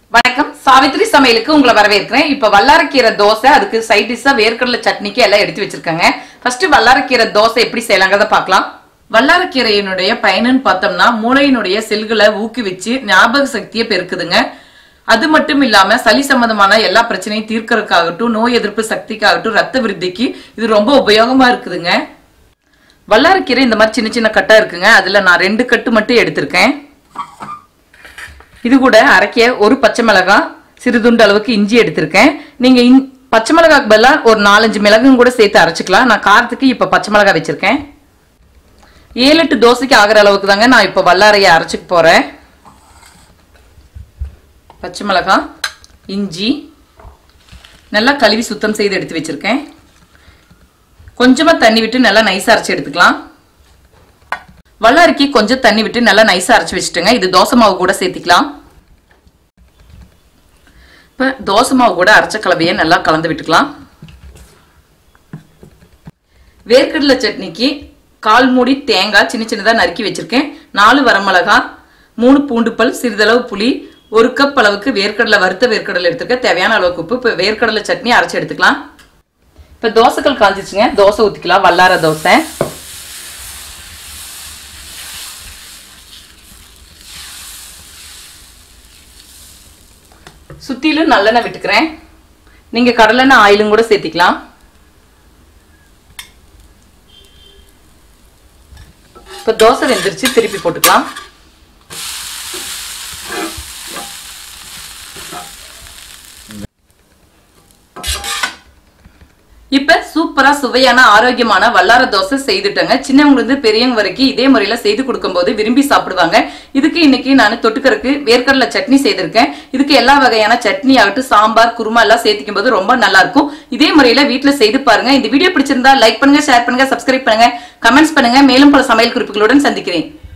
வணக்கம் சாவித்ரி சமையலுக்கு உங்களை வரவேற்கிறேன் இப்ப வல்லாரக்கீரை தோசை அதுக்கு சைட் டிஷ்ஷா வேர்க்கடலை சட்னிக்கு எல்லாம் எடுத்து வச்சிருக்கேங்க ஃபர்ஸ்ட் வல்லாரக்கீரை தோசை எப்படி செய்யலாங்கிறத பார்க்கலாம் வல்லாரக்கீரையினுடைய பயனுன்னு பார்த்தோம்னா மூளையினுடைய செல்களை ஊக்குவிச்சு ஞாபக சக்தியை பெருக்குதுங்க அது மட்டும் இல்லாம சளி சம்பந்தமான எல்லா பிரச்சனையும் தீர்க்கறதுக்காகட்டும் நோய் எதிர்ப்பு சக்திக்காகட்டும் ரத்த விருத்திக்கு இது ரொம்ப உபயோகமா இருக்குதுங்க வல்லாரக்கீரை இந்த மாதிரி சின்ன சின்ன கட்டா இருக்குங்க அதுல நான் ரெண்டு கட்டு மட்டும் எடுத்திருக்கேன் இது கூட அரைக்க ஒரு பச்சை மிளகாய் சிறுதுண்டு அளவுக்கு இஞ்சி எடுத்திருக்கேன் நீங்க இன்- பச்சை மிளகாய்க்கு பதிலா ஒரு நாலஞ்சு மிளகும் கூட சேர்த்து அரைச்சிக்கலாம் நான் காரத்துக்கு இப்ப பச்சை மிளகாய் வச்சிருக்கேன் ஏழு எட்டு தோசைக்கு ஆகிற அளவுக்கு தாங்க நான் இப்ப வல்லாரையை அரைச்சிக்க போறேன் பச்சை மிளகாய் இஞ்சி நல்லா கழுவி சுத்தம் செய்து எடுத்து வச்சிருக்கேன் கொஞ்சமா தண்ணி விட்டு நல்லா நைஸா அரைச்சு எடுத்துக்கலாம் வல்லாரிக்கு கொஞ்சம் தண்ணி விட்டு நல்லா நைஸா அரைச்சு வச்சுட்டுங்க இது தோசை மாவு கூட சேர்த்திக்கலாம் இப்ப தோசை மாவு கூட அரைச்ச கலவையை நல்லா கலந்து விட்டுக்கலாம் வேர்க்கடலை சட்னிக்கு கால் மூடி தேங்காய் சின்ன சின்னதா நறுக்கி வச்சிருக்கேன் நாலு வரமிளகாய் மூணு பூண்டு பல் சிறிதளவு புளி ஒரு கப் அளவுக்கு வேர்க்கடலை வறுத்த வேர்க்கடலை எடுத்துக்க தேவையான அளவுக்கு உப்பு இப்போ வேர்க்கடலை சட்னி அரைச்சு எடுத்துக்கலாம் இப்போ தோசைகள் காஞ்சிச்சுங்க தோசை ஊற்றிக்கலாம் வல்லார தோசை சுத்திலும் நல்லெண்ணெய் விட்டுக்கிறேன் நீங்க கடலெண்ணெய் ஆயிலும் கூட சேர்த்திக்கலாம் இப்ப தோசை வெந்துருச்சு திருப்பி போட்டுக்கலாம் இப்ப சூப்பரா சுவையான ஆரோக்கியமான வல்லார தோசை செய்துட்டேங்க சின்னவங்க இருந்து பெரியவங்க வரைக்கும் இதே முறையில செய்து கொடுக்கும்போது விரும்பி சாப்பிடுவாங்க இதுக்கு இன்னைக்கு நான் தொட்டுக்கறதுக்கு வேர்க்கடலை சட்னி செய்திருக்கேன் இதுக்கு எல்லா வகையான சட்னி ஆகட்டும் சாம்பார் குருமா எல்லாம் சேர்த்திக்கும் போது ரொம்ப நல்லா இருக்கும் இதே முறையில வீட்ல செய்து பாருங்க இந்த வீடியோ பிடிச்சிருந்தா லைக் பண்ணுங்க ஷேர் பண்ணுங்க சப்ஸ்கிரைப் பண்ணுங்க கமெண்ட்ஸ் பண்ணுங்க மேலும் பல சமையல் குறிப்புகளுடன் சந்திக்கிறேன்